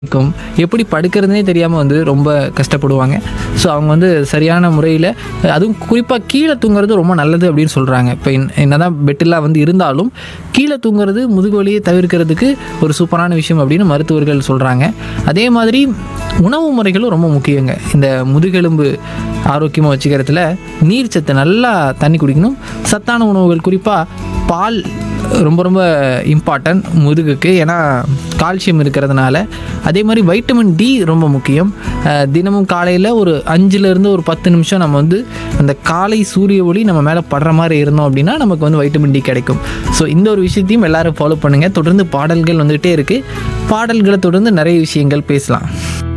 இருக்கும் எப்படி படுக்கிறதுனே தெரியாமல் வந்து ரொம்ப கஷ்டப்படுவாங்க ஸோ அவங்க வந்து சரியான முறையில் அதுவும் குறிப்பாக கீழே தூங்குறது ரொம்ப நல்லது அப்படின்னு சொல்கிறாங்க இப்போ என்னதான் பெட்டெல்லாம் வந்து இருந்தாலும் கீழே தூங்குறது முதுகு வலியை தவிர்க்கிறதுக்கு ஒரு சூப்பரான விஷயம் அப்படின்னு மருத்துவர்கள் சொல்கிறாங்க அதே மாதிரி உணவு முறைகளும் ரொம்ப முக்கியங்க இந்த முதுகெலும்பு ஆரோக்கியமாக வச்சுக்கிறதுல நீர் சத்து நல்லா தண்ணி குடிக்கணும் சத்தான உணவுகள் குறிப்பாக பால் ரொம்ப ரொம்ப இம்பார்ட்டன்ட் முதுகுக்கு ஏன்னா கால்சியம் இருக்கிறதுனால அதே மாதிரி வைட்டமின் டி ரொம்ப முக்கியம் அஹ் தினமும் காலையில் ஒரு அஞ்சுலேருந்து ஒரு பத்து நிமிஷம் நம்ம வந்து அந்த காலை சூரிய ஒளி நம்ம மேலே படுற மாதிரி இருந்தோம் அப்படின்னா நமக்கு வந்து வைட்டமின் டி கிடைக்கும் ஸோ இந்த ஒரு விஷயத்தையும் எல்லாரும் ஃபாலோ பண்ணுங்கள் தொடர்ந்து பாடல்கள் வந்துகிட்டே இருக்குது பாடல்களை தொடர்ந்து நிறைய விஷயங்கள் பேசலாம்